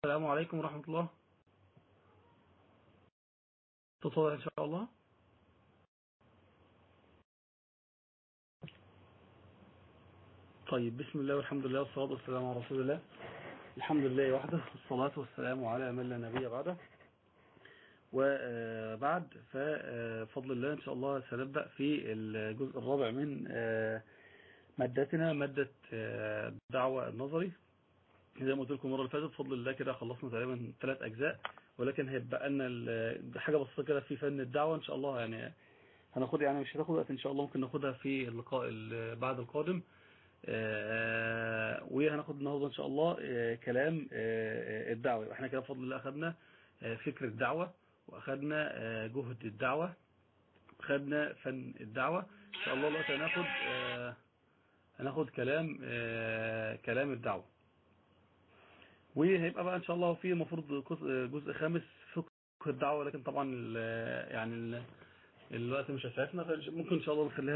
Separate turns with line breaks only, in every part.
السلام عليكم ورحمة الله تطور إن شاء الله طيب بسم الله والحمد لله والصلاة والسلام على رسول الله الحمد لله وحده والصلاة والسلام على من لا نبي بعده وبعد ففضل الله إن شاء الله سنبدأ في الجزء الرابع من مادتنا مادة الدعوة النظري زي ما قلت لكم المره اللي فاتت بفضل الله كده خلصنا تقريبا ثلاث اجزاء ولكن هيبقى لنا حاجه بسيطه كده في فن الدعوه ان شاء الله يعني هناخد يعني مش هتاخد وقت ان شاء الله ممكن ناخدها في اللقاء بعد القادم وهناخد النهارده ان شاء الله كلام الدعوه احنا كده بفضل الله اخذنا فكر الدعوه واخذنا جهد الدعوه اخذنا فن الدعوه ان شاء الله دلوقتي هناخد هناخد كلام كلام الدعوه وهيبقى بقى ان شاء الله في المفروض جزء خامس فقه الدعوه لكن طبعا ال يعني ال الوقت مش هيسعفنا ممكن ان شاء الله نخليها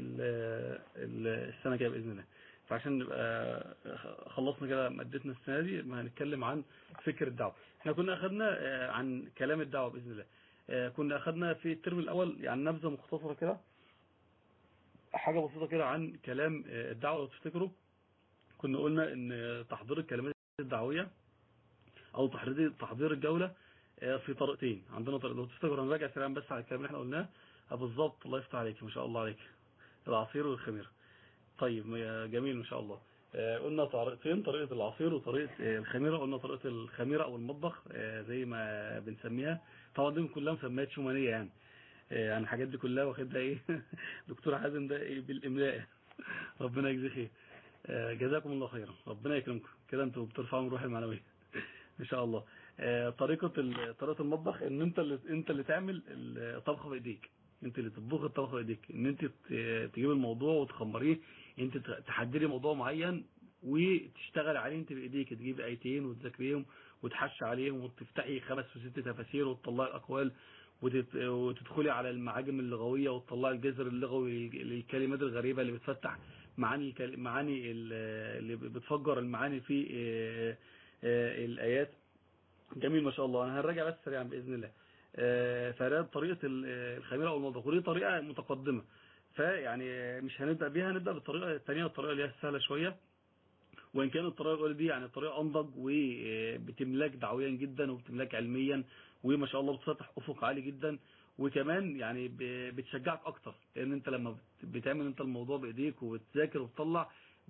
للسنه الجايه باذن الله فعشان نبقى خلصنا كده مادتنا السنه دي ما هنتكلم عن فكر الدعوه احنا كنا اخذنا عن كلام الدعوه باذن الله كنا اخذنا في الترم الاول يعني نبذه مختصره كده حاجه بسيطه كده عن كلام الدعوه لو تفتكروا كنا قلنا ان تحضير الكلمات الدعوية او تحضير تحضير الجولة في طريقتين عندنا طريق لو تفتكروا هنراجع سريعا بس على الكلام اللي احنا قلناه بالظبط الله يفتح عليك ما شاء الله عليك العصير والخميرة طيب جميل ما شاء الله قلنا طريقتين طريقة العصير وطريقة الخميرة قلنا طريقة الخميرة او المطبخ زي ما بنسميها طبعا دي كلها مسميات شمالية يعني يعني الحاجات دي كلها واخدها ايه دكتور حازم ده ايه بالاملاء ربنا يجزيه خير جزاكم الله خيرا ربنا يكرمكم كده انتوا بترفعوا من روح المعنويه ان شاء الله طريقه طريقه المطبخ ان انت اللي انت اللي تعمل الطبخه بايديك انت اللي تطبخ الطبخه بايديك ان انت تجيب الموضوع وتخمريه انت تحددي موضوع معين وتشتغل عليه انت بايديك تجيب ايتين وتذاكريهم وتحشي عليهم وتفتحي خمس وست تفاسير وتطلعي الاقوال وتدخلي على المعاجم اللغويه وتطلعي الجذر اللغوي للكلمات الغريبه اللي بتفتح معاني معاني اللي بتفجر المعاني في الايات جميل ما شاء الله انا هنراجع بس سريعا باذن الله فده طريقه الخميره او المطبخ ودي طريقه متقدمه فيعني مش هنبدا بيها هنبدا بالطريقه الثانيه الطريقه اللي هي السهله شويه وان كان الطريقه الاولى دي يعني طريقه انضج وبتملاك دعويا جدا وبتملاك علميا وما شاء الله بتفتح افق عالي جدا وكمان يعني بتشجعك اكتر لان انت لما بتعمل انت الموضوع بايديك وبتذاكر وتطلع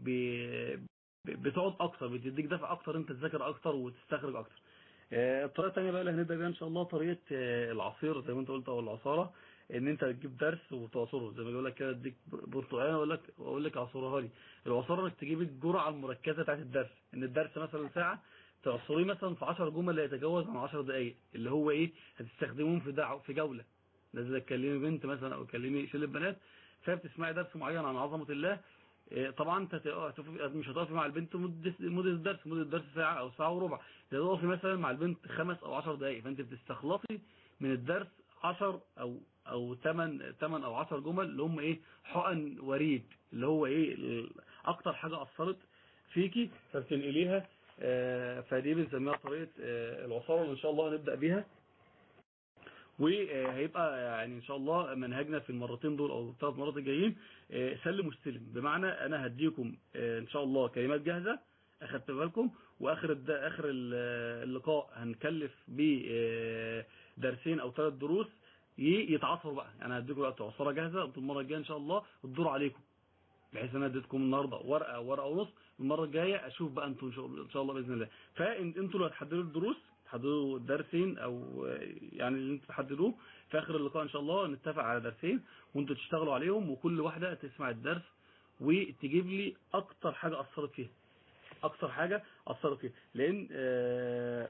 بتقعد اكتر بتديك دفع اكتر انت تذاكر اكتر وتستخرج اكتر الطريقه الثانيه بقى اللي هنبدا بيها ان شاء الله طريقه العصير زي ما انت قلت او العصاره ان انت تجيب درس وتعصره زي ما بيقول لك كده اديك برتقاله اقول لك اقول لك اعصرها لي العصاره انك تجيب الجرعه المركزه بتاعت الدرس ان الدرس مثلا ساعه تعصريه مثلا في 10 جمل لا يتجاوز عن 10 دقائق اللي هو ايه هتستخدموهم في دعوه في جوله لازم تكلمي بنت مثلا او تكلمي شله بنات فبتسمعي درس معين عن عظمه الله طبعا انت مش هتقفي مع البنت مده الدرس مده الدرس ساعه او ساعه وربع تقفي مثلا مع البنت خمس او 10 دقائق فانت بتستخلصي من الدرس 10 او او 8 8 او 10 جمل اللي هم ايه حقن وريد اللي هو ايه اكتر حاجه اثرت فيكي فبتنقليها فدي بنسميها طريقه العصاره وان شاء الله هنبدا بيها وهيبقى يعني ان شاء الله منهجنا في المرتين دول او الثلاث مرات الجايين سلم واستلم بمعنى انا هديكم ان شاء الله كلمات جاهزه اخدت بالكم واخر اخر اللقاء هنكلف بدرسين او ثلاث دروس يتعصروا بقى انا هديكم وقت عصاره جاهزه المره الجايه ان شاء الله الدور عليكم بحيث انا اديتكم النهارده ورقه ورقه ونص المره الجايه اشوف بقى انتوا ان شاء الله باذن الله فانتوا اللي هتحددوا الدروس تحددوا درسين او يعني اللي انتوا تحددوه في اخر اللقاء ان شاء الله نتفق على درسين وانتوا تشتغلوا عليهم وكل واحده تسمع الدرس وتجيب لي اكتر حاجه اثرت فيها اكتر حاجه اثرت فيها لان آه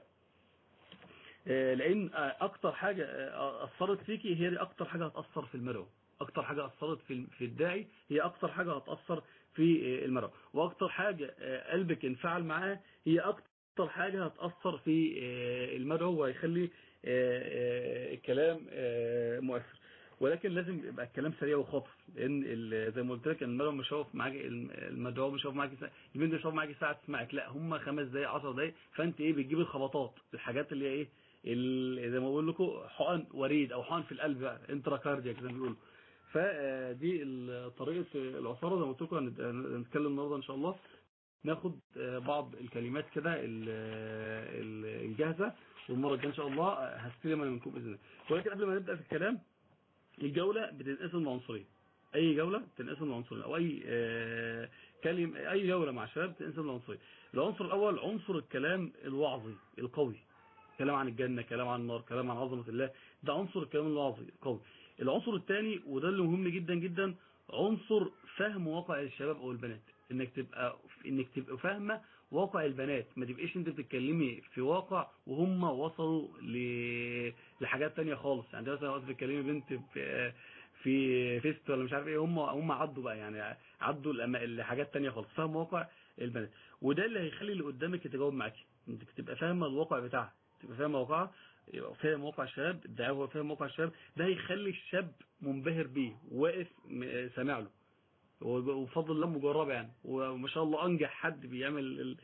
لان اكتر حاجه اثرت فيكي هي دي اكتر حاجه هتاثر في المرء اكتر حاجه اثرت في في الداعي هي اكتر حاجه هتاثر في المرء واكتر حاجه قلبك انفعل معاها هي اكتر حاجه هتاثر في المرء وهيخلي الكلام مؤثر ولكن لازم يبقى الكلام سريع وخاطف لان ال- زي ما قلت لك المدعو مش هيقف معاك المدعو مش هيقف معاك ساعة البنت مش هيقف معاك ساعه تسمعك لا هم خمس دقائق 10 دقائق فانت ايه بتجيب الخبطات الحاجات اللي هي ايه ال- زي ما بقول لكم حقن وريد او حقن في القلب بقى انترا كاردياك زي ما بيقولوا فدي ال- طريقه العصاره زي ما قلت لكم هنت- هنتكلم النهارده ان شاء الله ناخد آه، بعض الكلمات كده ال- ال- الجاهزه والمره الجايه ان شاء الله هستلم انا منكم باذن الله ولكن قبل ما نبدا في الكلام الجوله بتنقسم لعنصرين اي جوله بتنقسم لعنصرين او اي آه، كلمه اي جوله مع الشباب بتنقسم لعنصرين العنصر الاول عنصر الكلام الوعظي القوي كلام عن الجنه كلام عن النار كلام عن عظمه الله ده عنصر الكلام الوعظي القوي العنصر الثاني وده اللي مهم جدا جدا عنصر فهم واقع الشباب او البنات انك تبقى انك تبقى فاهمه واقع البنات ما تبقيش انت بتتكلمي في واقع وهم وصلوا ل... لحاجات تانية خالص يعني مثلا وقت بتكلمي بنت في في فيست ولا مش عارف ايه هم هم عدوا بقى يعني عدوا الأما- لحاجات تانية خالص فاهم واقع البنات وده اللي هيخلي اللي قدامك يتجاوب معاكي انك تبقى فاهمه الواقع بتاعها تبقى فاهمه واقعها يبقى فاهم واقع الشباب ده هو فاهم واقع الشباب ده هيخلي الشاب منبهر بيه واقف م- سامع له وبفضل الله مجربه يعني وما شاء الله انجح حد بيعمل ال-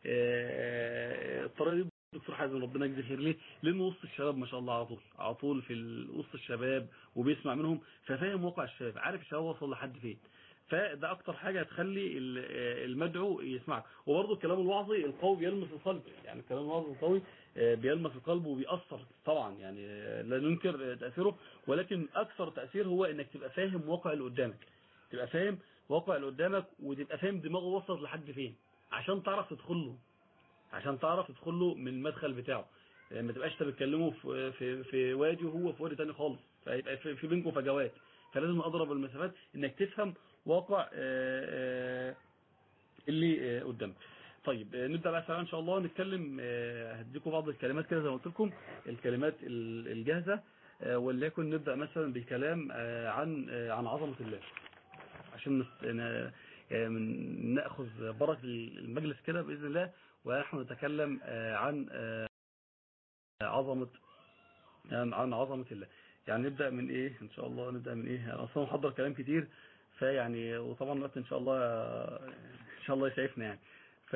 آه، الطريقه دي دكتور حازم ربنا يجزيه خير ليه لانه وسط الشباب ما شاء الله على طول على طول في ال- وسط الشباب وبيسمع منهم ففاهم واقع الشباب عارف الشباب وصل لحد فين فده اكتر حاجه هتخلي ال- آه، المدعو يسمعك وبرضه الكلام الوعظي القوي بيلمس القلب يعني الكلام الوعظي القوي آه، بيلمس القلب وبيأثر طبعا يعني آه، لا ننكر آه، تأثيره ولكن اكثر تأثير هو انك تبقى فاهم واقع اللي قدامك تبقى فاهم واقع اللي قدامك وتبقى فاهم دماغه وصلت لحد فين عشان تعرف تدخل له عشان تعرف تدخل له من المدخل بتاعه يعني ما تبقاش انت بتكلمه في في في وادي وهو في وادي تاني خالص فيبقى في, في بينكم فجوات فلازم اضرب المسافات انك تفهم واقع آه، آه، اللي آه، قدامك طيب آه، نبدا بقى سريعا ان شاء الله نتكلم آه، هديكم بعض الكلمات كده زي ما قلت لكم الكلمات ال- الجاهزه آه، وليكن نبدا مثلا بكلام آه، عن آه، عن عظمه الله عشان نس- ن- آه، من- ناخذ بركه المجلس كده باذن الله ونحن نتكلم آه، عن آه، عظمه عن عن عظمه الله يعني نبدا من ايه ان شاء الله نبدا من ايه انا اصلا محضر كلام كتير فيعني وطبعا الوقت ان شاء الله ان شاء الله يسعفنا يعني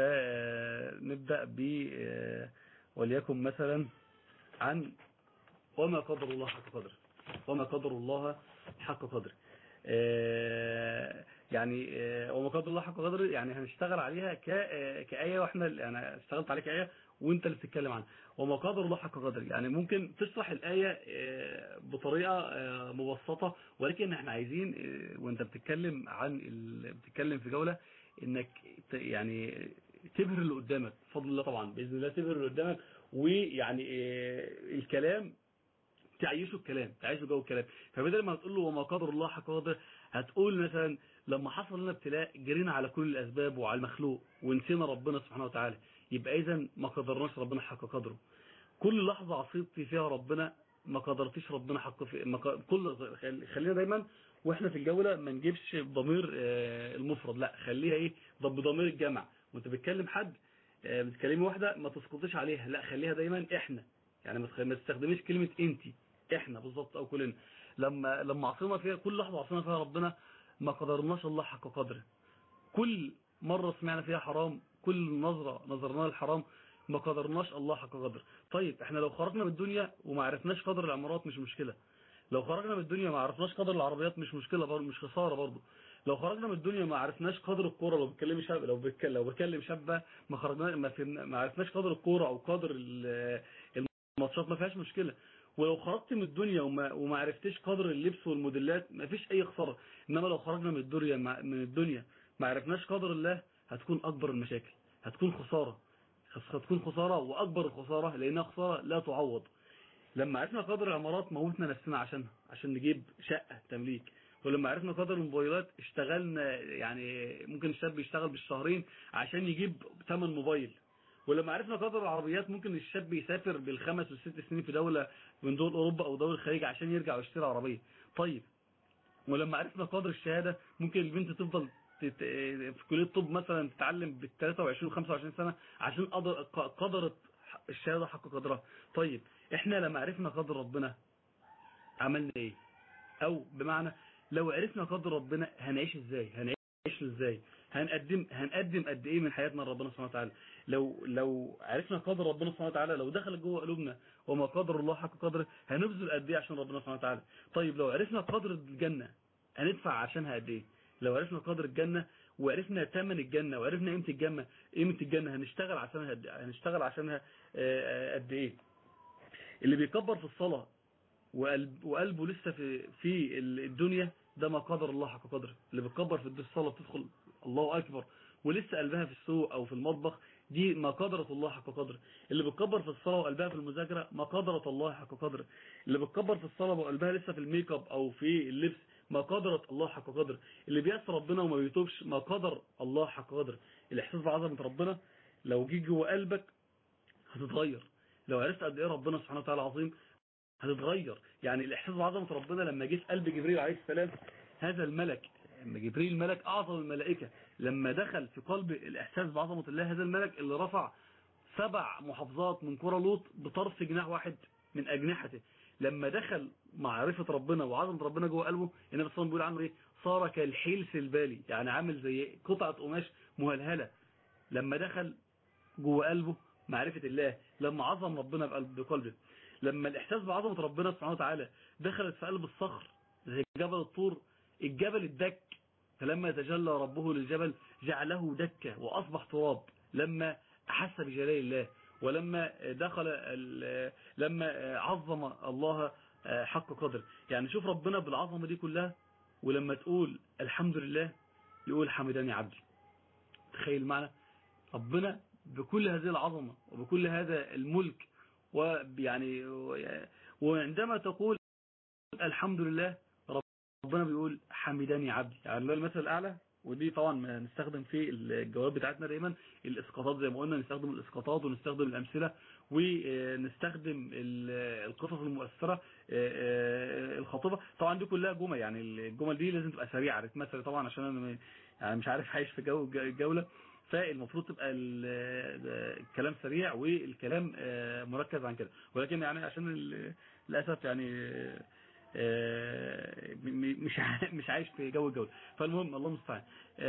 فنبدا ب آه، وليكن مثلا عن وما قدر الله حق قدره وما قدر الله حق قدره آه، يعني آه، وما قدر الله حق قدره يعني هنشتغل عليها ك آه، كآية واحنا انا اشتغلت عليها كآية وانت اللي بتتكلم عنها وما قدر الله حق قدره يعني ممكن تشرح الآية آه، بطريقة آه، مبسطة ولكن احنا عايزين آه، وانت بتتكلم عن ال... بتتكلم في جولة انك ت- يعني تبهر اللي قدامك بفضل الله طبعا باذن الله تبهر اللي قدامك ويعني آه، الكلام تعيشه الكلام تعيشه جو الكلام فبدل ما تقول له وما قدر الله حق قدره هتقول مثلا لما حصل لنا ابتلاء جرينا على كل الاسباب وعلى المخلوق ونسينا ربنا سبحانه وتعالى يبقى اذا ما قدرناش ربنا حق قدره كل لحظه عصيتي فيها ربنا ما قدرتيش ربنا حق في ما ق- كل خل- خلينا دايما واحنا في الجوله ما نجيبش ضمير آه، المفرد لا خليها ايه ضب بضمير الجمع وانت بتكلم حد آه، بتكلمي واحده ما تسقطيش عليها لا خليها دايما احنا يعني ما تخ- ما تستخدميش كلمه انت احنا بالظبط او كلنا لما لما عصينا فيها كل لحظه عصينا فيها ربنا ما قدرناش الله حق قدره كل مرة سمعنا فيها حرام كل نظرة نظرناها الحرام ما قدرناش الله حق قدر طيب احنا لو خرجنا من الدنيا وما عرفناش قدر العمارات مش مشكلة لو خرجنا من الدنيا ما عرفناش قدر العربيات مش مشكلة برضه مش خسارة برضه لو خرجنا من الدنيا ما عرفناش قدر الكوره لو بتكلم شاب لو بتكلم لو بكلم شابه ما خرجنا ما, فهمنا- ما عرفناش قدر الكوره او قدر ال- الماتشات ما فيهاش مشكله ولو خرجت من الدنيا وما, وما عرفتش قدر اللبس والموديلات ما فيش اي خساره انما لو خرجنا من الدنيا مع- من الدنيا ما عرفناش قدر الله هتكون اكبر المشاكل هتكون خساره هتكون خساره واكبر الخساره لانها خساره لا تعوض لما عرفنا قدر العمارات موتنا نفسنا عشانها عشان نجيب شقه تمليك ولما عرفنا قدر الموبايلات اشتغلنا يعني ممكن الشاب يشتغل بالشهرين عشان يجيب ثمن موبايل ولما عرفنا قدر العربيات ممكن الشاب يسافر بالخمس والست سنين في دولة من دول أوروبا أو دول الخليج عشان يرجع ويشتري عربية طيب ولما عرفنا قدر الشهادة ممكن البنت تفضل تت... في كلية طب مثلا تتعلم بال 23 و 25 سنة عشان قدر... قدرت الشهادة حق قدرها طيب احنا لما عرفنا قدر ربنا عملنا ايه او بمعنى لو عرفنا قدر ربنا هنعيش ازاي هنعيش ازاي هنقدم هنقدم قد ايه من حياتنا لربنا سبحانه وتعالى لو لو عرفنا قدر ربنا سبحانه وتعالى لو دخل جوه قلوبنا وما قدر الله حق قدره هنبذل قد ايه عشان ربنا سبحانه وتعالى طيب لو عرفنا قدر الجنه هندفع عشانها قد ايه لو عرفنا قدر الجنه وعرفنا ثمن الجنه وعرفنا قيمه الجنه قيمه الجنه هنشتغل عشانها قد هنشتغل عشانها قد ايه اللي بيكبر في الصلاه وقلب وقلبه لسه في في الدنيا ده ما قدر الله حق قدره اللي بتكبر في الصلاه بتدخل الله اكبر ولسه قلبها في السوق او في المطبخ دي ما قدرت الله حق قدره اللي بتكبر في الصلاه وقلبها في المذاكره ما قدرت الله حق قدره اللي بتكبر في الصلاه وقلبها لسه في الميك اب او في اللبس ما قدرت الله حق قدره اللي بيعصي ربنا وما بيتوبش ما قدر الله حق قدره الاحساس بعظمه ربنا لو جه جوه قلبك هتتغير لو عرفت قد ايه ربنا سبحانه وتعالى عظيم هتتغير يعني الاحساس بعظمه ربنا لما جه في قلب جبريل عليه السلام هذا الملك لما جبريل ملك اعظم الملائكه لما دخل في قلب الاحساس بعظمه الله هذا الملك اللي رفع سبع محافظات من قرى لوط بطرف جناح واحد من اجنحته لما دخل معرفه ربنا وعظمه ربنا جوه قلبه النبي صلى الله عليه وسلم بيقول عنه ايه صار كالحلس البالي يعني عامل زي قطعه قماش مهلهله لما دخل جوه قلبه معرفه الله لما عظم ربنا بقلبه لما الإحساس بعظمة ربنا سبحانه وتعالى دخلت في قلب الصخر زي جبل الطور الجبل الدك فلما تجلى ربه للجبل جعله دكة وأصبح تراب لما أحس بجلال الله ولما دخل لما عظم الله حق قدر يعني شوف ربنا بالعظمة دي كلها ولما تقول الحمد لله يقول حمداني عبدي تخيل معنا ربنا بكل هذه العظمة وبكل هذا الملك ويعني وعندما تقول الحمد لله ربنا بيقول حمداني عبدي يعني الله المثل الأعلى ودي طبعا نستخدم في الجواب بتاعتنا دايما الاسقاطات زي ما قلنا نستخدم الاسقاطات ونستخدم الامثله ونستخدم القصص المؤثره الخاطبه طبعا دي كلها جمل يعني الجمل دي لازم تبقى سريعه رتمها طبعا عشان انا يعني مش عارف عايش في جو الجوله فالمفروض تبقى الكلام سريع والكلام مركز عن كده ولكن يعني عشان للاسف يعني مش مش عايش في جو الجوله فالمهم الله المستعان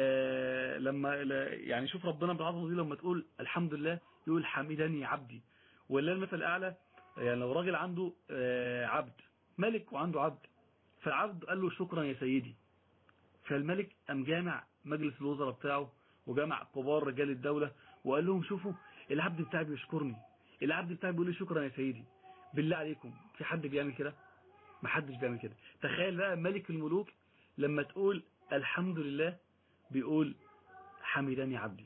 لما يعني شوف ربنا بالعظمه دي لما تقول الحمد لله يقول حمدني عبدي ولا المثل الاعلى يعني لو راجل عنده عبد ملك وعنده عبد فالعبد قال له شكرا يا سيدي فالملك قام جامع مجلس الوزراء بتاعه وجمع كبار رجال الدولة وقال لهم شوفوا العبد بتاعي بيشكرني العبد بتاعي بيقول لي شكرا يا سيدي بالله عليكم في حد بيعمل كده ما حدش بيعمل كده تخيل بقى ملك الملوك لما تقول الحمد لله بيقول حمدني عبدي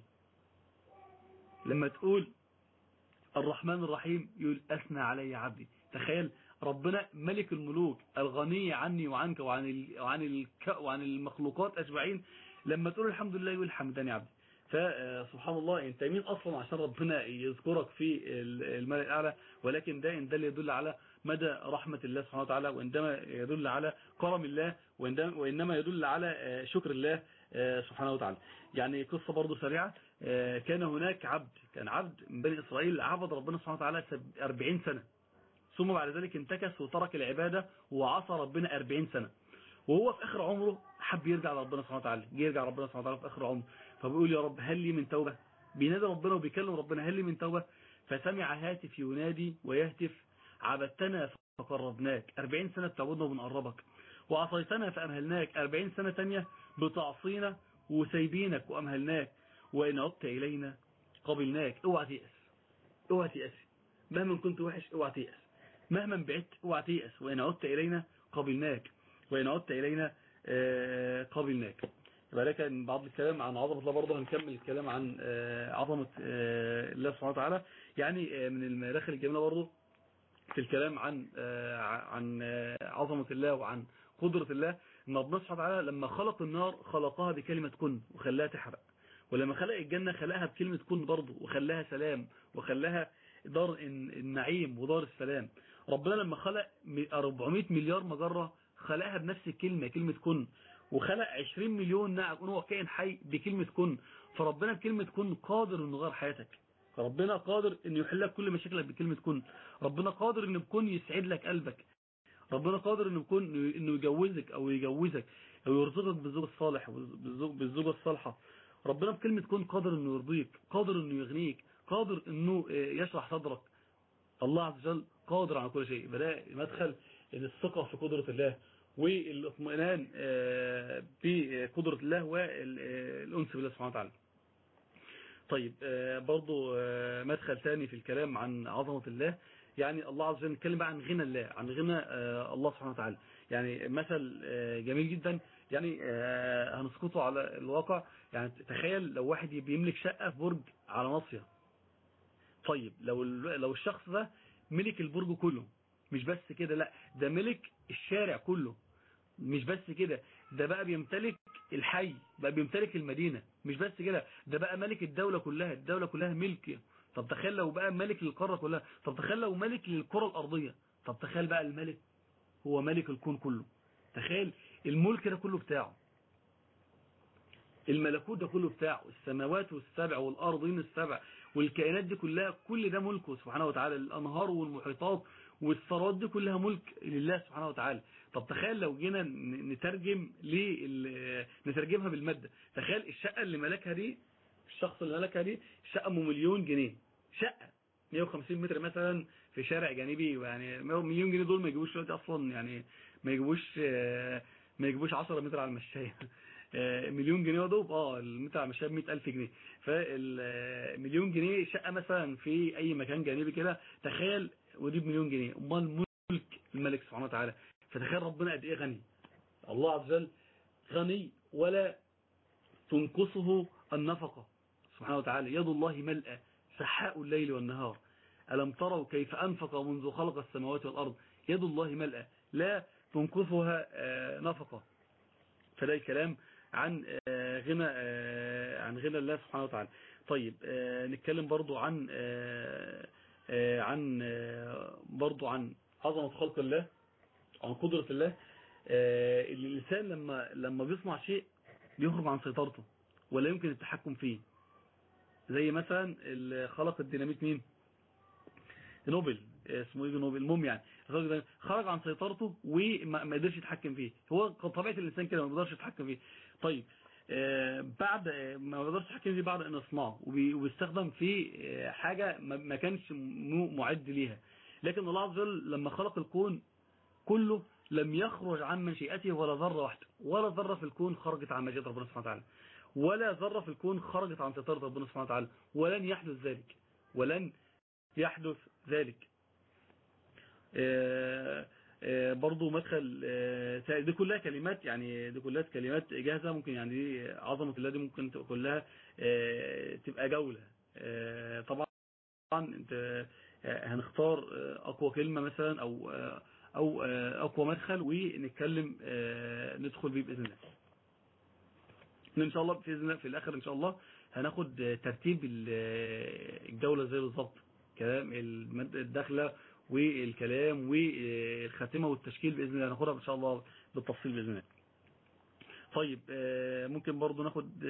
لما تقول الرحمن الرحيم يقول أثنى علي عبدي تخيل ربنا ملك الملوك الغني عني وعنك وعن ال... وعن الك... وعن المخلوقات أجمعين لما تقول الحمد لله يقول حمدني عبدي فسبحان الله انت مين اصلا عشان ربنا يذكرك في الملأ الاعلى ولكن ده ان ده اللي يدل على مدى رحمة الله سبحانه وتعالى وعندما يدل على كرم الله وإنما يدل على شكر الله سبحانه وتعالى يعني قصة برضو سريعة كان هناك عبد كان عبد من بني إسرائيل عبد ربنا سبحانه وتعالى 40 سنة ثم بعد ذلك انتكس وترك العبادة وعصى ربنا 40 سنة وهو في آخر عمره حب يرجع لربنا سبحانه وتعالى جه يرجع ربنا سبحانه وتعالى في آخر عمره فبيقول يا رب هل لي من توبة بينادي ربنا وبيكلم ربنا هل لي من توبة فسمع هاتف ينادي ويهتف عبدتنا فقربناك 40 سنة بتعبدنا وبنقربك وعصيتنا فأمهلناك 40 سنة تانية بتعصينا وسايبينك وأمهلناك وإن عدت إلينا قبلناك اوعى تيأس اوعى تيأس مهما كنت وحش اوعى تيأس مهما بعدت اوعى تيأس وإن عدت إلينا قبلناك وإن عدت إلينا قبلناك يبقى لكن بعض الكلام عن عظمة الله برضه هنكمل الكلام عن عظمة الله سبحانه وتعالى يعني من المداخل الجميلة برضه في الكلام عن عن عظمة الله وعن قدرة الله ان ربنا سبحانه وتعالى لما خلق النار خلقها بكلمة كن وخلاها تحرق ولما خلق الجنة خلقها بكلمة كن برضه وخلاها سلام وخلاها دار النعيم ودار السلام ربنا لما خلق 400 مليار مجرة خلقها بنفس الكلمة كلمة كن وخلق 20 مليون نعم هو كائن حي بكلمة كن فربنا بكلمة كن قادر انه يغير حياتك ربنا قادر انه يحل لك كل مشاكلك بكلمة كن ربنا قادر انه بكون يسعد لك قلبك ربنا قادر انه يكون انه يجوزك او يجوزك او يرزقك بالزوج الصالح بالزوج بالزوجه الصالحه ربنا بكلمه كن قادر انه يرضيك قادر انه يغنيك قادر انه يشرح صدرك الله عز وجل قادر على كل شيء بدأ مدخل الثقة في قدرة الله والاطمئنان بقدرة الله والأنس بالله سبحانه وتعالى طيب برضو مدخل ثاني في الكلام عن عظمة الله يعني الله عز وجل نتكلم بقى عن غنى الله عن غنى الله سبحانه وتعالى يعني مثل جميل جدا يعني هنسقطه على الواقع يعني تخيل لو واحد بيملك شقة في برج على ناصية طيب لو لو الشخص ده ملك البرج كله مش بس كده لا ده ملك الشارع كله مش بس كده ده بقى بيمتلك الحي بقى بيمتلك المدينة مش بس كده ده بقى ملك الدولة كلها الدولة كلها ملك طب تخيل لو بقى ملك للقارة كلها طب تخيل لو ملك للكرة الأرضية طب تخيل بقى الملك هو ملك الكون كله تخيل الملك ده كله بتاعه الملكوت ده كله بتاعه السماوات والسبع والأرضين السبع والكائنات دي كلها كل ده ملكه سبحانه وتعالى الأنهار والمحيطات والثروات دي كلها ملك لله سبحانه وتعالى طب تخيل لو جينا نترجم نترجمها بالمادة تخيل الشقة اللي ملكها دي الشخص اللي ملكها دي شقة مليون جنيه شقة 150 متر مثلا في شارع جانبي يعني مليون جنيه دول ما يجيبوش دلوقتي اصلا يعني ما يجيبوش ما يجيبوش 10 متر على المشاية مليون جنيه دوب اه المتر على المشاية ب 100000 جنيه فالمليون جنيه شقة مثلا في اي مكان جانبي كده تخيل ودي بمليون جنيه امال ملك الملك سبحانه وتعالى فتخيل ربنا قد ايه غني الله عز وجل غني ولا تنقصه النفقة سبحانه وتعالى يد الله ملأى سحاء الليل والنهار ألم تروا كيف أنفق منذ خلق السماوات والأرض يد الله ملأى لا تنقصها نفقة فده الكلام عن غنى عن غنى الله سبحانه وتعالى طيب نتكلم برضو عن عن برضو عن عظمة خلق الله عن قدرة الله الإنسان لما لما بيصنع شيء بيخرج عن سيطرته ولا يمكن التحكم فيه زي مثلا اللي خلق الديناميت مين نوبل اسمه ايه نوبل المهم يعني خرج عن سيطرته وما قدرش يتحكم فيه هو طبيعه الانسان كده ما بيقدرش يتحكم فيه طيب بعد ما بيقدرش يتحكم فيه بعد ان يصنعه وبيستخدم في حاجه ما كانش معد ليها لكن الله عز وجل لما خلق الكون كله لم يخرج عن مشيئته ولا ذره واحده ولا ذره في الكون خرجت عن مشيئه ربنا سبحانه وتعالى ولا ذرة في الكون خرجت عن سيطرة ربنا سبحانه وتعالى ولن يحدث ذلك ولن يحدث ذلك برضو مدخل دي كلها كلمات يعني دي كلها كلمات جاهزة ممكن يعني دي عظمة الله دي ممكن تبقى كلها تبقى جولة طبعا انت هنختار اقوى كلمة مثلا او او اقوى مدخل ونتكلم ندخل بيه باذن الله ان شاء الله باذن الله في الاخر ان شاء الله هناخد ترتيب الجوله زي بالظبط كلام الداخله والكلام والخاتمه والتشكيل باذن الله هناخدها ان شاء الله بالتفصيل باذن الله طيب ممكن برضو ناخد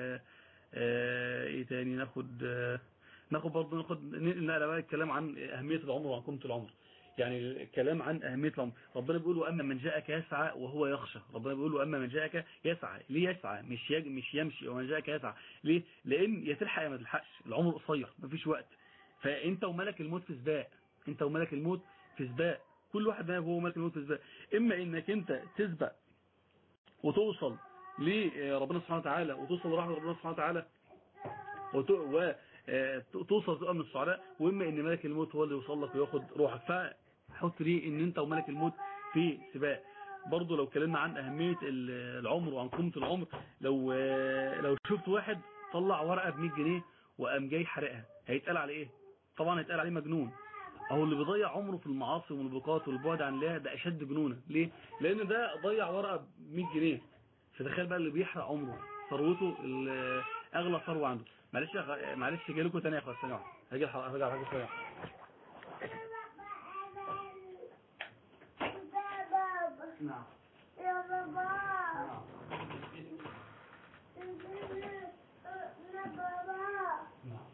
ايه تاني ناخد ناخد برضو ناخد نقل بقى الكلام عن اهميه العمر وعن قيمه العمر يعني الكلام عن أهمية العمر ربنا بيقول وأما من جاءك يسعى وهو يخشى ربنا بيقول وأما من جاءك يسعى ليه يسعى مش يج... مش يمشي ومن جاءك يسعى ليه لأن يا تلحق يا ما تلحقش العمر قصير مفيش وقت فأنت وملك الموت في سباق أنت وملك الموت في سباق كل واحد منك هو ملك الموت في سباق إما إنك أنت تسبق وتوصل لربنا سبحانه وتعالى وتوصل لرحمة ربنا سبحانه وتعالى وت... و توصل تبقى من السعداء واما ان ملك الموت هو اللي يوصل لك وياخد روحك فحط ليه ان انت وملك الموت في سباق برضه لو اتكلمنا عن اهميه العمر وعن قيمه العمر لو لو شفت واحد طلع ورقه ب 100 جنيه وقام جاي حرقها هيتقال عليه ايه طبعا هيتقال عليه مجنون او اللي بيضيع عمره في المعاصي والموبقات والبعد عن الله ده اشد جنونا ليه لان ده ضيع ورقه ب 100 جنيه فتخيل بقى اللي بيحرق عمره ثروته اغلى ثروه عنده معلش يا معلش جاي لكم تاني يا اخويا ثانيه هاجي هرجع حاجه شويه نعم
يا بابا
نعم
يا بابا
نعم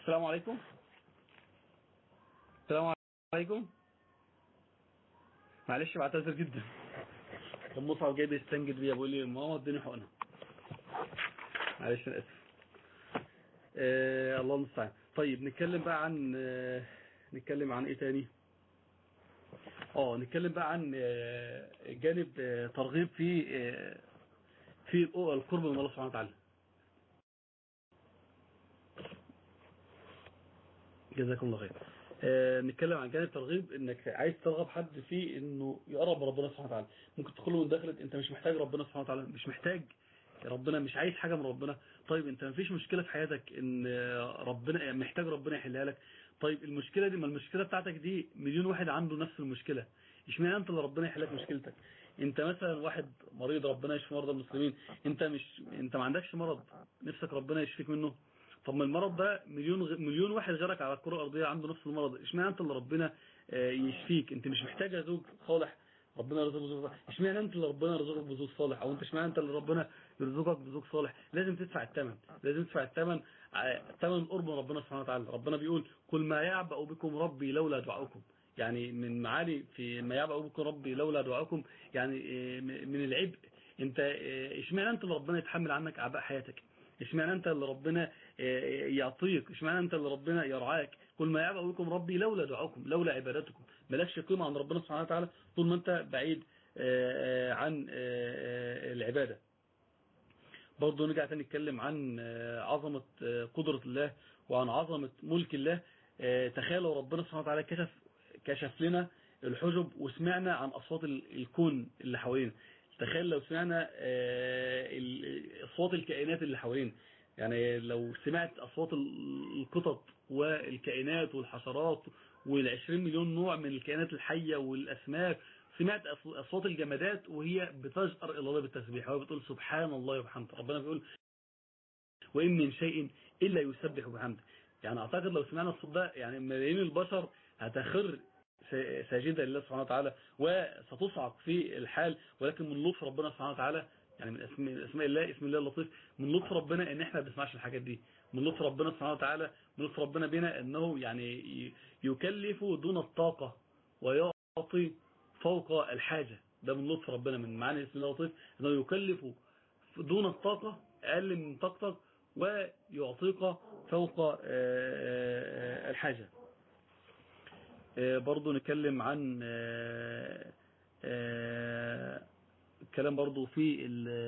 السلام عليكم السلام عليكم معلش بعتذر جدا كان مصعب جاي بيستنجد بيا بيقول لي ماما اديني حقنه معلش انا اسف آه الله المستعان طيب نتكلم بقى عن آه نتكلم عن ايه تاني اه نتكلم بقى عن آه جانب آه ترغيب في آه في القرب من الله سبحانه وتعالى جزاكم الله خير آه نتكلم عن جانب ترغيب انك عايز ترغب حد في انه يقرب من ربنا سبحانه وتعالى ممكن تدخل له من داخلك انت مش محتاج ربنا سبحانه وتعالى مش محتاج ربنا مش عايز حاجة من ربنا طيب انت مفيش مشكلة في حياتك ان ربنا محتاج ربنا يحلها لك طيب المشكلة دي ما المشكلة بتاعتك دي مليون واحد عنده نفس المشكلة اشمعنى انت اللي ربنا يحل لك مشكلتك انت مثلا واحد مريض ربنا يشفي مرضى المسلمين انت مش انت ما عندكش مرض نفسك ربنا يشفيك منه طب ما المرض ده مليون غ... مليون واحد غيرك على الكره الارضيه عنده نفس المرض اشمعنى انت اللي ربنا يشفيك انت مش محتاج زوج صالح ربنا يرزقك بزوج صالح اشمعنى انت اللي ربنا يرزقك بزوج صالح او انت اشمعنى انت اللي ربنا يرزقك بزوج صالح لازم تدفع الثمن لازم تدفع الثمن ثمن قرب من ربنا سبحانه وتعالى ربنا بيقول كل ما يعبأ بكم ربي لولا دعاؤكم يعني من معاني في ما يعبأ بكم ربي لولا دعاؤكم يعني من العبء انت اشمعنى انت اللي ربنا يتحمل عنك اعباء حياتك اشمعنى انت اللي ربنا يعطيك اشمعنى انت اللي ربنا يرعاك كل ما يعبأ بكم ربي لولا دعاؤكم لولا عبادتكم مالكش قيمة عند ربنا سبحانه وتعالى طول ما انت بعيد عن العبادة برضه نرجع تاني نتكلم عن عظمة قدرة الله وعن عظمة ملك الله تخيل لو ربنا سبحانه وتعالى كشف كشف لنا الحجب وسمعنا عن أصوات الكون اللي حوالينا تخيل لو سمعنا أصوات الكائنات اللي حوالينا يعني لو سمعت أصوات القطط والكائنات والحشرات والعشرين مليون نوع من الكائنات الحية والأسماك سمعت أصوات الجمادات وهي بتجأر إلى الله بالتسبيح وهي بتقول سبحان الله وبحمده ربنا بيقول وإن من شيء إلا يسبح بحمده يعني أعتقد لو سمعنا الصوت ده يعني ملايين البشر هتخر ساجدة لله سبحانه وتعالى وستصعق في الحال ولكن من لطف ربنا سبحانه وتعالى يعني من اسماء, اسماء الله اسم الله اللطيف من لطف ربنا ان احنا ما بنسمعش الحاجات دي من لطف ربنا سبحانه وتعالى من لطف ربنا بنا انه يعني يكلف دون الطاقة ويعطي فوق الحاجة ده من لطف ربنا من معاني اسم الله اللطيف انه يكلف دون الطاقة اقل من طاقتك ويعطيك فوق الحاجة برضو نتكلم عن الكلام برضو في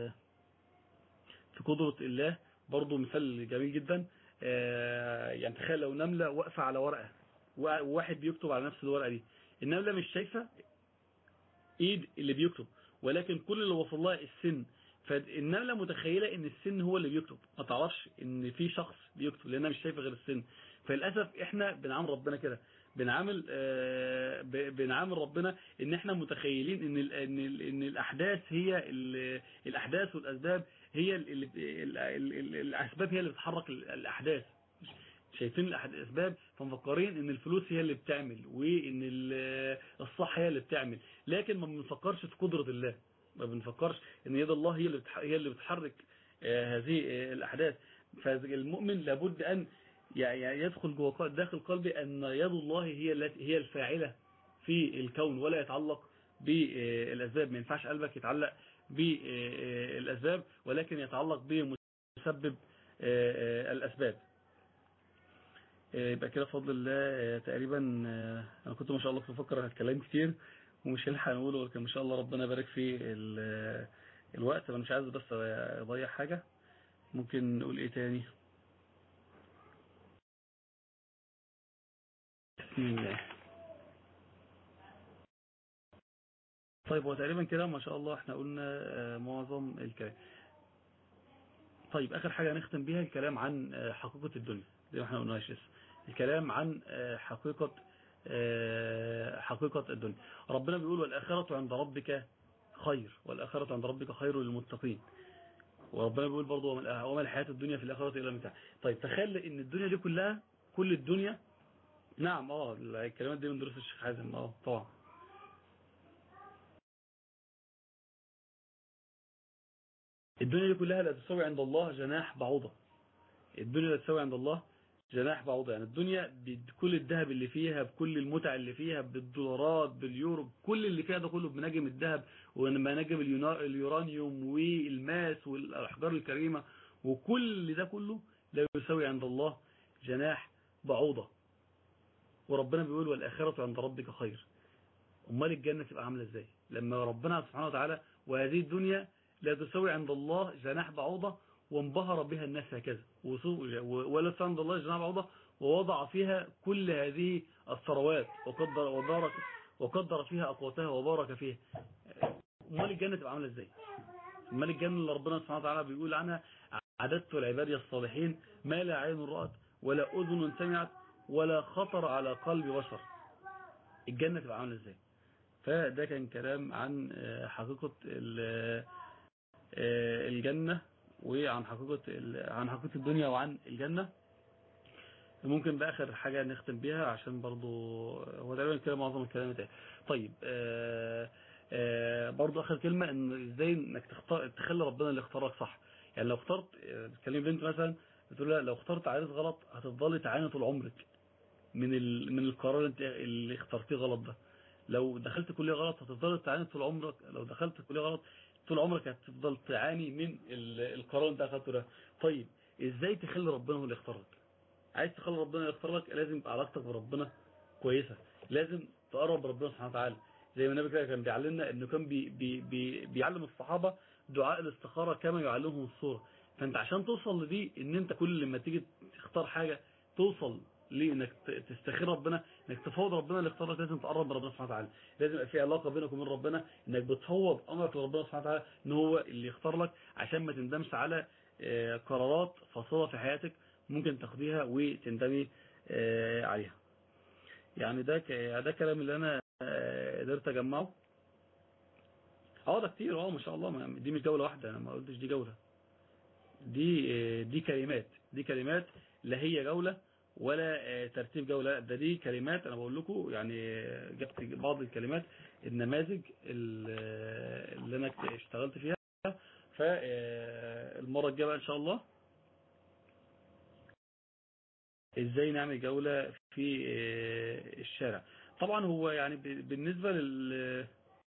في قدرة الله برضو مثال جميل جدا يعني تخيل لو نملة واقفة على ورقة وواحد بيكتب على نفس الورقة دي النملة مش شايفة ايد اللي بيكتب ولكن كل اللي وصل لها السن فالنملة متخيلة ان السن هو اللي بيكتب ما تعرفش ان في شخص بيكتب لانها مش شايفة غير السن فللأسف احنا بنعامل ربنا كده بنعامل آه بنعامل ربنا ان احنا متخيلين ان ال ان, ال ان الاحداث هي الاحداث والاسباب هي ال ال ال الاسباب هي اللي بتحرك الاحداث شايفين الاسباب فمفكرين ان الفلوس هي اللي بتعمل وان الصح هي اللي بتعمل لكن ما بنفكرش في قدرة الله ما بنفكرش ان يد الله هي اللي هي اللي بتحرك آه هذه الاحداث فالمؤمن لابد ان يعني يدخل جوه داخل قلبي أن يد الله هي التي هي الفاعلة في الكون ولا يتعلق بالأسباب ما ينفعش قلبك يتعلق بالأسباب ولكن يتعلق بمسبب الأسباب يبقى كده بفضل الله تقريبا أنا كنت ما شاء الله بفكر هتكلم كتير ومش هلحق نقوله ولكن ما شاء الله ربنا يبارك في الوقت أنا مش عايز بس أضيع حاجة ممكن نقول إيه تاني بسم الله طيب هو تقريبا كده ما شاء الله احنا قلنا معظم الكلام طيب اخر حاجة نختم بيها الكلام عن حقيقة الدنيا زي ما احنا قلناش لسه الكلام عن حقيقة حقيقة الدنيا ربنا بيقول والآخرة عند ربك خير والآخرة عند ربك خير للمتقين وربنا بيقول برضه وما الحياة الدنيا في الآخرة إلا متاع طيب تخيل ان الدنيا دي كلها كل الدنيا نعم اه الكلمات دي من دروس الشيخ حازم اه طبعا الدنيا دي كلها لا تساوي عند الله جناح بعوضة الدنيا لا تساوي عند الله جناح بعوضة يعني الدنيا بكل الذهب اللي فيها بكل المتع اللي فيها بالدولارات باليورو بكل اللي فيها ده كله بنجم الذهب ومناجم اليونا- اليورانيوم والماس والأحجار الكريمة وكل ده كله لا يساوي عند الله جناح بعوضة وربنا بيقول والآخرة عند ربك خير أمال الجنة تبقى عاملة ازاي لما ربنا سبحانه وتعالى وهذه الدنيا لا تساوي عند الله جناح بعوضة وانبهر بها الناس هكذا وصو- ولا تساوي عند الله جناح بعوضة ووضع فيها كل هذه الثروات وقدر وبارك وقدر فيها أقواتها وبارك فيها أمال الجنة تبقى عاملة ازاي أمال الجنة اللي ربنا سبحانه وتعالى بيقول عنها عددت العباد الصالحين ما لا عين رأت ولا أذن سمعت ولا خطر على قلب بشر الجنة تبقى عاملة ازاي فده كان كلام عن آه، حقيقة ال- آه، الجنة وعن حقيقة ال- عن حقيقة الدنيا وعن الجنة ممكن بآخر حاجة نختم بيها عشان برضو هو تقريبا كده معظم الكلام بتاعي طيب آه، آه، برضو آخر كلمة ان ازاي انك تختار تخلي ربنا اللي اختارك صح يعني لو اخترت آه، بتكلم بنت مثلا بتقول لها لو اخترت عريس غلط هتفضلي تعاني طول عمرك من ال... من القرار اللي انت اللي اخترتيه غلط ده لو دخلت كلية غلط هتفضل تعاني طول عمرك لو دخلت كلية غلط طول عمرك هتفضل تعاني من ال- القرار اللي انت اخدته ده طيب ازاي تخلي ربنا هو اللي يختارك عايز تخلي ربنا يختار لك لازم يبقى علاقتك بربنا كويسة لازم تقرب ربنا سبحانه وتعالى زي ما النبي كده كان بيعلمنا انه كان بي بي بي بيعلم الصحابة دعاء الاستخارة كما يعلمهم الصورة فانت عشان توصل لدي ان انت كل لما تيجي تختار حاجة توصل لانك ت- تستخير ربنا انك تفوض ربنا اللي اختارك لازم تقرب من ربنا سبحانه وتعالى لازم يبقى في علاقه بينك وبين ربنا انك بتفوض امرك لربنا سبحانه وتعالى ان هو اللي يختار لك عشان ما تندمش على آه، قرارات فاصله في حياتك ممكن تاخديها وتندمي آه، عليها يعني ده ك- ده كلام اللي انا آه، قدرت اجمعه اه ده كتير اه ما شاء الله ما- دي مش جوله واحده انا ما قلتش دي جوله دي آه، دي كلمات دي كلمات لا هي جوله ولا آه، ترتيب جولة لا، ده دي كلمات انا بقول لكم يعني آه، جبت بعض الكلمات النماذج ال- آه، اللي انا اشتغلت فيها فالمرة الجاية بقى ان شاء الله ازاي نعمل جولة في آه، الشارع طبعا هو يعني ب- بالنسبة لل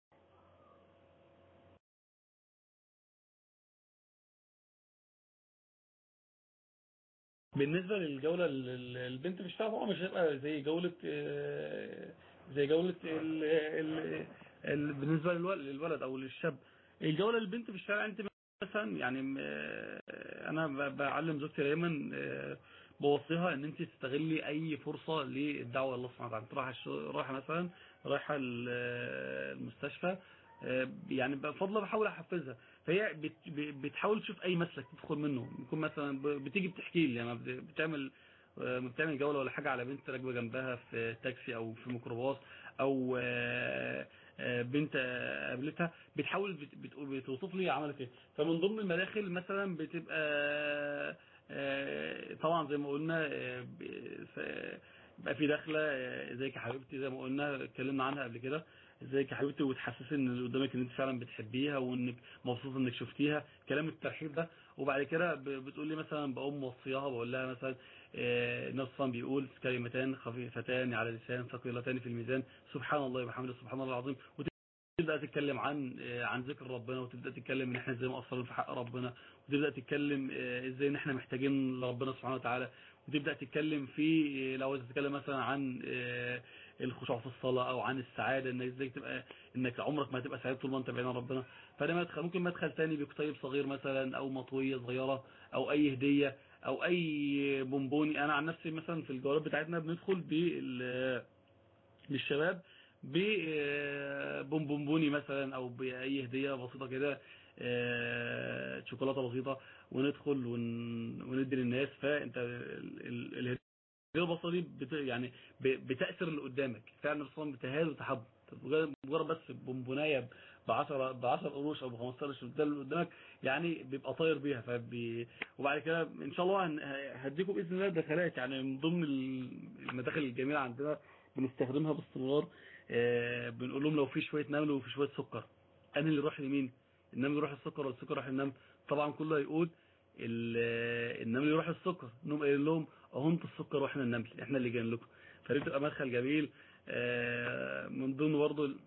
بالنسبة للجولة لل- البنت في الشارع طبعا مش هيبقى زي جولة آه، زي جولة ال ال ال بالنسبة للولد, للولد او للشاب الجولة للبنت في الشارع انت مثلا يعني آه، انا ب- بعلم زوجتي دايما آه، بوصيها ان انت تستغلي اي فرصة للدعوة لله سبحانه وتعالى انت رايحة الشغل- رايحة مثلا رايحة ال- المستشفى آه، يعني بفضل بحاول احفزها فهي بت- ب- بتحاول تشوف اي مسلك تدخل منه يكون مثلا ب- بتيجي بتحكي لي يعني بت- بتعمل آه، بتعمل جولة ولا حاجة على بنت راكبة جنبها في تاكسي او في ميكروباص او آه، آه، بنت آه، قابلتها بتحاول بت- بت- بتوصف لي عملت ايه فمن ضمن المداخل مثلا بتبقى آه، طبعا زي ما قلنا آه، ب- ف- بقى في داخله آه، ازيك يا حبيبتي زي ما قلنا اتكلمنا عنها قبل كده ازيك يا حبيبتي وتحسسي ان اللي قدامك ان انت فعلا بتحبيها وانك مبسوطه انك شفتيها كلام الترحيب ده وبعد كده ب- بتقول لي مثلا بقوم موصيها بقول لها مثلا آه، النبي صلى الله عليه وسلم بيقول كلمتان خفيفتان على اللسان ثقيلتان في الميزان سبحان الله وبحمده سبحان الله العظيم وتبدا تتكلم عن آه، عن ذكر ربنا وتبدا تتكلم ان احنا ازاي مقصرين في حق ربنا وتبدا تتكلم آه، ازاي ان احنا محتاجين لربنا سبحانه وتعالى وتبدا تتكلم في آه، لو عايز تتكلم مثلا عن آه، الخشوع في الصلاه او عن السعاده انك ازاي تبقى انك عمرك ما هتبقى سعيد طول ما انت بعيد عن ربنا فده مدخل ممكن مدخل تاني بكتيب صغير مثلا او مطويه صغيره او اي هديه او اي بونبوني انا عن نفسي مثلا في الجولات بتاعتنا بندخل بال للشباب ببونبوني مثلا او باي هديه بسيطه كده آه، شوكولاته بسيطه وندخل ون- وندي للناس فانت ال- ال- الهديه البسيطه دي بت يعني ب- بتاثر اللي قدامك فعلا اصلا بتهاد وتحب مجرد مجرد بس بونبونايه ب 10 ب 10 قروش او ب 15 قرش ده اللي قدامك يعني بيبقى طاير بيها فبي وبعد كده ان شاء الله هن- هديكم باذن الله دخلات يعني من ضمن المداخل الجميله عندنا بنستخدمها باستمرار آه، بنقول لهم لو في شويه نمل وفي شويه سكر انا اللي يروح لمين النمل يروح السكر ولا السكر يروح النمل طبعا كله هيقول ال- النمل يروح السكر انهم قايل لهم اهو انتوا السكر واحنا النمل احنا اللي جايين لكم فدي بتبقى مدخل جميل آه، من ضمن برضه ال-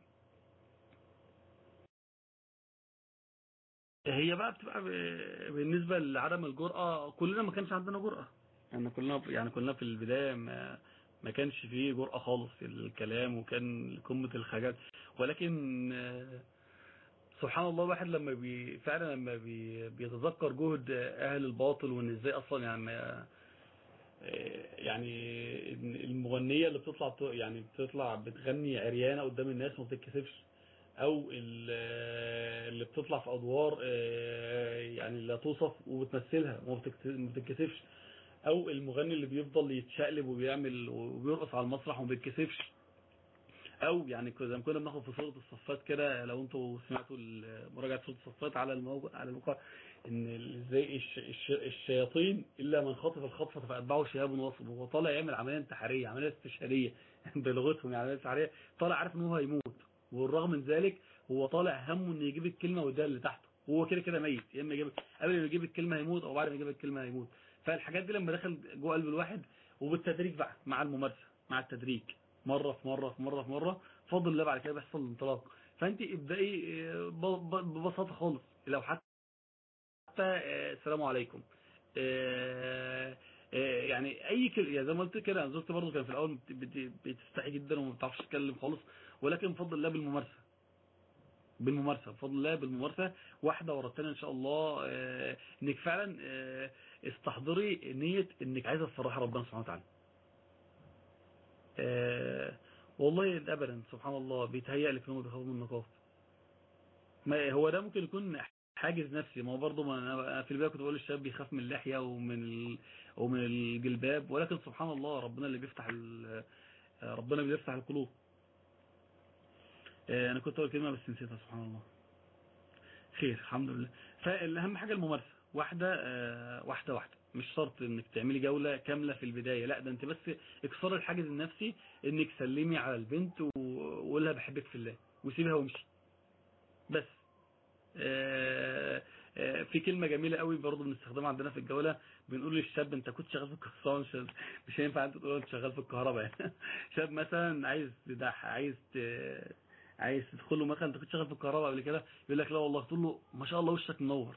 هي بقى بتبقى ب- بالنسبة لعدم الجرأة كلنا ما كانش عندنا جرأة يعني كلنا يعني كلنا في البداية ما ما كانش فيه جرأة خالص في الكلام وكان قمة الخجل ولكن آه، سبحان الله الواحد لما بي فعلا لما بي بيتذكر جهد اهل الباطل وان ازاي اصلا يعني آه، يعني إن المغنية اللي بتطلع بت- يعني بتطلع بتغني عريانة قدام الناس وما بتتكسفش او ال- اللي بتطلع في ادوار آه، يعني لا توصف وبتمثلها وما بتكت- ما بتتكسفش او المغني اللي بيفضل يتشقلب وبيعمل وبيرقص على المسرح وما بيتكسفش او يعني كده- زي ما كنا بناخد في سوره الصفات كده لو انتوا سمعتوا ال- مراجعه سوره الصفات على الموقع على الموقع ان ال- ازاي الش- الش- الشياطين الا من خطف الخطفه فاتبعه شهاب واصب هو طالع يعمل عمليه انتحاريه عمليه استشهاديه بلغتهم يعني عمليه انتحاريه طالع عارف ان هو هيموت والرغم من ذلك هو طالع همه انه يجيب الكلمه ويديها اللي تحته هو كده كده ميت يا اما يجيب قبل ما يجيب الكلمه هيموت او بعد ما يجيب الكلمه هيموت فالحاجات دي لما دخل جوه قلب الواحد وبالتدريج بقى مع الممارسه مع التدريج مره في مره في مره في مره فضل الله بعد كده بيحصل الانطلاق فانت ابدأي آه، ب- ب- ببساطه خالص لو حتى حتى آه، السلام عليكم آه، آه، يعني اي كلمه يعني زي ما قلت كده انا زوجتي برضه كان في الاول بت- بت- بتستحي جدا وما بتعرفش تتكلم خالص ولكن بفضل الله بالممارسه بالممارسه بفضل الله بالممارسه واحده ورا الثانيه ان شاء الله آه، انك فعلا آه، استحضري نيه انك عايزه تفرحي ربنا سبحانه وتعالى آه، والله ده ابدا سبحان الله بيتهيأ لك انهم بيخافوا من النقاط ما هو ده ممكن يكون حاجز نفسي ما هو برضه ما انا في البدايه كنت بقول الشاب بيخاف من اللحيه ومن ال... ومن الجلباب ولكن سبحان الله ربنا اللي بيفتح ال... ربنا اللي بيفتح القلوب آه، انا كنت اقول كلمه بس نسيتها سبحان الله خير الحمد لله فالاهم حاجه الممارسه واحده آه، واحده واحده مش شرط انك تعملي جوله كامله في البدايه لا ده انت بس اكسار الحاجز النفسي انك سلمي على البنت وقول لها بحبك في الله وسيبها وامشي بس آه، آه، في كلمة جميلة قوي برضه بنستخدمها عندنا في الجولة بنقول للشاب انت كنت شغال في الكهرباء مش مش هينفع انت تقول انت شغال في الكهرباء يعني شاب مثلا عايز تدح عايز ت- عايز تدخل له مثلا انت كنت شغال في الكهرباء قبل كده يقول لك لا والله تقول له ما شاء الله وشك منور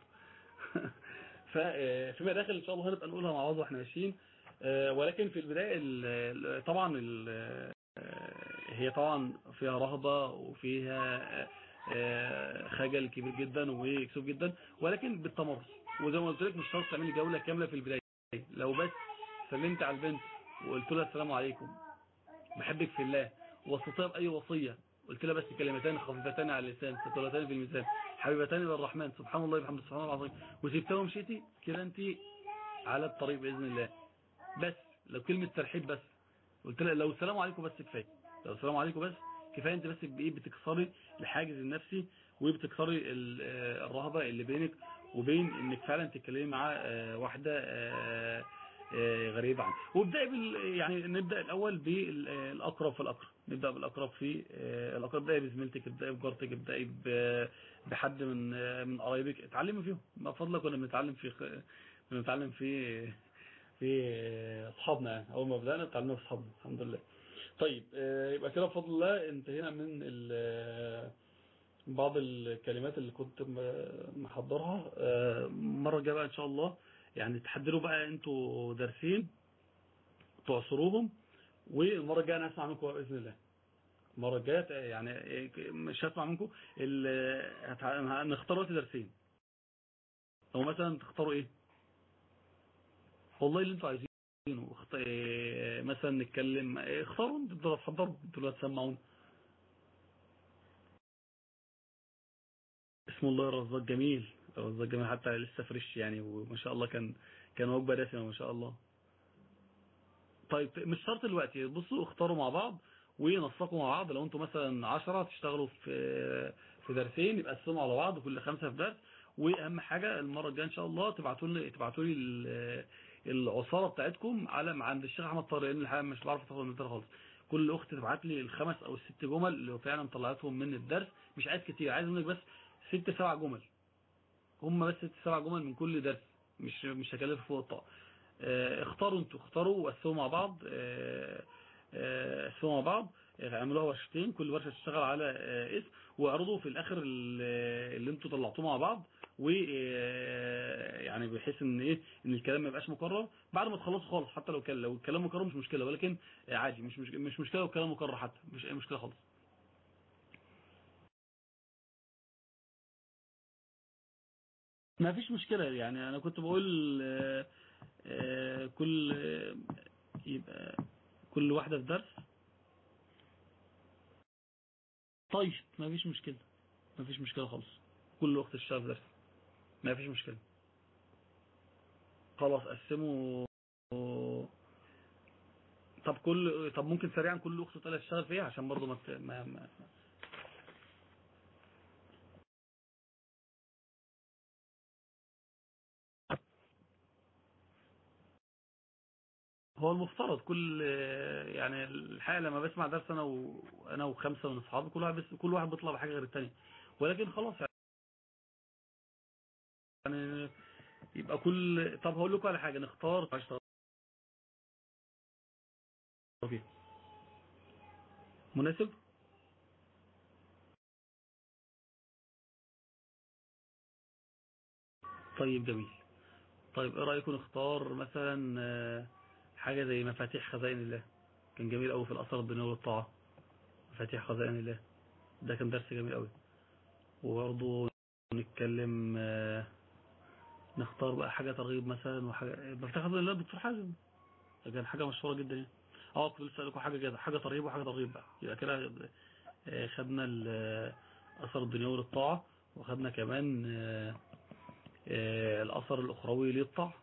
ففي مداخل ان شاء الله هنبقى نقولها مع بعض واحنا ماشيين آه، ولكن في البداية ال- ال- طبعا ال- آه، هي طبعا فيها رهبة وفيها آه، آه، خجل كبير جدا وكسوف جدا ولكن بالتمرس وزي ما قلت لك مش شرط تعملي جولة كاملة في البداية لو بس سلمت على البنت وقلت لها السلام عليكم بحبك في الله وصيتها بأي وصية قلت لها بس كلمتان خفيفتان على اللسان ثقيلتان في الميزان حبيبتان إلى الرحمن سبحان الله وبحمده سبحان الله العظيم وسبتها ومشيتي كده انت على الطريق بإذن الله بس لو كلمة ترحيب بس قلت لها لو السلام عليكم بس كفايه لو السلام عليكم بس كفايه انت بس بايه بتكسري الحاجز النفسي وبتكسري ال- آه، الرهبه اللي بينك وبين انك فعلا تتكلمي مع آه، واحده آه، آه، غريبه عنك وابداي بال يعني نبدا الاول بالاقرب في الاقرب نبدا بالاقرب في آه، الاقرب ابداي بزميلتك ابداي بجارتك ابداي ب- بحد من آه، من قرايبك اتعلمي فيهم ما فضلك كنا بنتعلم في خ- بنتعلم في في اصحابنا يعني اول ما بدانا اتعلمنا في اصحابنا الحمد لله طيب آه، يبقى كده بفضل الله انتهينا من ال- بعض الكلمات اللي كنت م- محضرها آه، المره الجايه بقى ان شاء الله يعني تحددوا بقى انتوا دارسين تعصروهم والمره الجايه انا هسمع منكم باذن الله المره الجايه يعني مش هسمع منكم ال- هتع- هنختار وقت درسين او مثلا تختاروا ايه والله اللي انتوا عايزينه اخت... إيه، مثلا نتكلم إيه، اختاروا انتوا اللي هتحضروا انتوا اللي هتسمعون اسم الله الرزاق جميل الرزاق جميل حتى لسه فريش يعني وما شاء الله كان كان وجبه دسمه ما شاء الله طيب مش شرط الوقت بصوا اختاروا مع بعض ونسقوا مع بعض لو انتوا مثلا 10 تشتغلوا في في درسين يبقى قسموا على بعض كل خمسه في درس واهم حاجه المره الجايه ان شاء الله تبعتوا لي تبعتوا لي ال- العصاره بتاعتكم على مع عند الشيخ احمد طارق لان الحقيقه مش بعرف اتفق من خالص كل اخت تبعت لي الخمس او الست جمل اللي فعلا طلعتهم من الدرس مش عايز كتير عايز منك بس ست سبع جمل هم بس ست سبع جمل من كل درس مش مش هكلف فوق الطاقه آه، اختاروا انتوا اختاروا وقسموا مع بعض آه، آه، قسموا مع بعض آه، اعملوها ورشتين كل ورشة تشتغل على آه، اسم واعرضوا في الاخر ال- اللي انتوا طلعتوه مع بعض و آه، يعني بحيث ان ايه ان الكلام ما يبقاش مكرر بعد ما تخلصوا خالص حتى لو كان لو الكلام مكرر مش مشكلة ولكن آه، عادي مش مش مش مشكلة لو الكلام مكرر حتى مش اي مشكلة خالص ما فيش مشكلة يعني أنا كنت بقول آه، آه، كل آه، يبقى كل واحدة في درس طيب ما فيش مشكلة ما فيش مشكلة خالص كل وقت تشتغل في درس ما فيش مشكلة خلاص قسموا طب كل طب ممكن سريعا كل اخت تقول تشتغل فيها عشان برضه ما, ت- ما, ما هو المفترض كل يعني الحقيقة لما بسمع درس انا وانا وخمسة من اصحابي كل واحد بس كل واحد بيطلع بحاجة غير التاني ولكن خلاص يعني يبقى كل طب هقول لكم على حاجة نختار عشان فيها مناسب طيب جميل طيب ايه رأيكم نختار مثلا آه، حاجة زي مفاتيح خزائن الله كان جميل قوي في الأثر الدنيوي والطاعة مفاتيح خزائن الله ده كان درس جميل قوي وبرضه نتكلم آه، نختار بقى حاجة ترغيب مثلا وحاجة مفتاح خزائن الله دكتور حازم ده كان حاجة مشهورة جدا يعني اه كنت لسه لكم حاجة كده حاجة ترغيب وحاجة ترغيب بقى يبقى كده آه، خدنا الأثر الدنيوي للطاعة وخدنا كمان آه، آه، الأثر الأخروي للطاعة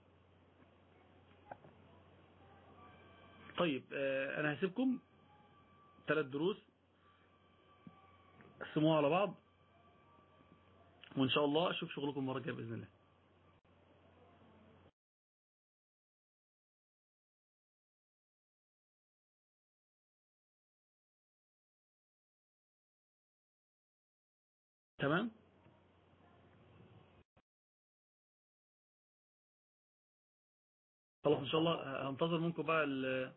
طيب آه، أنا هسيبكم ثلاث دروس قسموها على بعض وإن شاء الله أشوف شغلكم المرة الجاية بإذن الله تمام خلاص إن شاء الله هنتظر منكم بقى ال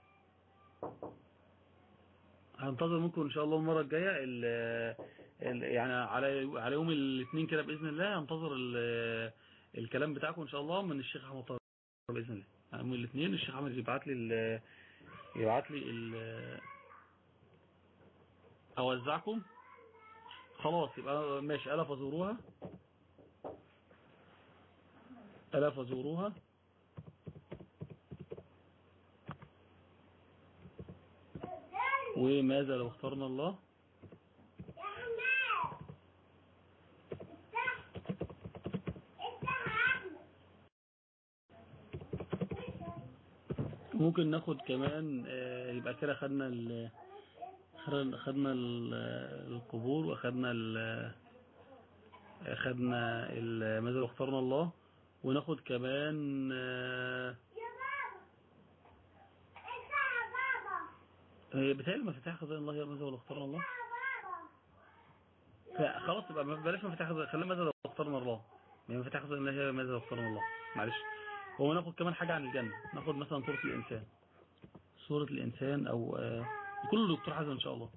هنتظر منكم إن شاء الله المرة الجاية ال ال يعني على على يوم الاثنين كده بإذن الله هنتظر ال- الكلام بتاعكم إن شاء الله من الشيخ أحمد طاهر بإذن الله يعني يوم الاثنين الشيخ أحمد يبعت لي ال- يبعت لي ال- أوزعكم خلاص يبقى ماشي ألا فزوروها ألا فزوروها وماذا لو اخترنا الله
يا حماد افتح افتح يا احمد
ممكن ناخد كمان آه، يبقى كده خدنا ال خدنا خدنا ال- القبور واخدنا ال خدنا ال- ماذا لو اخترنا الله وناخد كمان آه،
يا بابا افتح يا بابا
هي بتهيألي مفاتيح خزائن الله هي ماذا لو اخترنا الله
يا بابا
خلاص يبقى ما- بلاش مفاتيح خزائن خلينا ماذا لو اخترنا الله يعني مفاتيح خزائن الله هي ماذا لو اخترنا الله معلش هو ناخد كمان حاجة عن الجنة ناخد مثلا سورة الإنسان سورة الإنسان أو آه، كل دكتور حسن إن شاء الله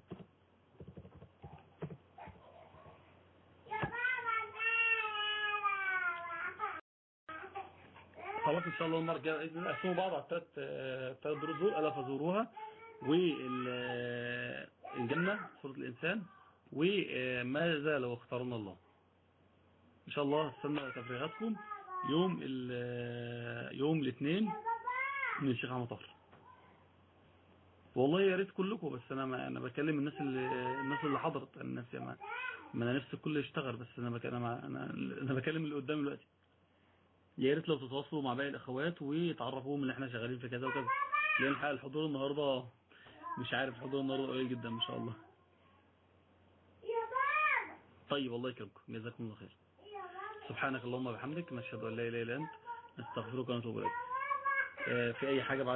يا بابا
خلاص ان شاء الله المره الجايه باذن الله قسموا بعض على الثلاث الثلاث دروس دول الا فزوروها والجنه سوره الانسان وماذا لو اختارنا الله ان شاء الله استنى تفريغاتكم يوم ال- يوم الاثنين من الشيخ احمد طاهر والله يا ريت كلكم بس انا ما انا بكلم الناس اللي الناس اللي حضرت الناس يا ما, ما انا نفسي الكل يشتغل بس انا بك... انا مع... انا انا بكلم اللي قدامي دلوقتي يا ريت لو تتواصلوا مع باقي الاخوات وتعرفوهم ان احنا شغالين في كذا وكذا لان الحقيقه الحضور النهارده مش عارف الحضور النهارده قليل جدا ما شاء الله
يا بابا
طيب الله يكرمكم جزاكم الله خير
يا بابا
سبحانك اللهم وبحمدك نشهد ان لا اله الا انت نستغفرك ونتوب اليك آه، في اي حاجه بعد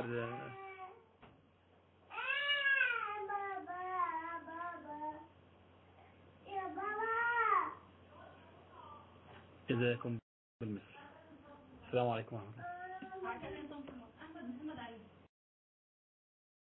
يا بابا
جزاكم بالمثل السلام عليكم ورحمه الله
يا
عشان انتم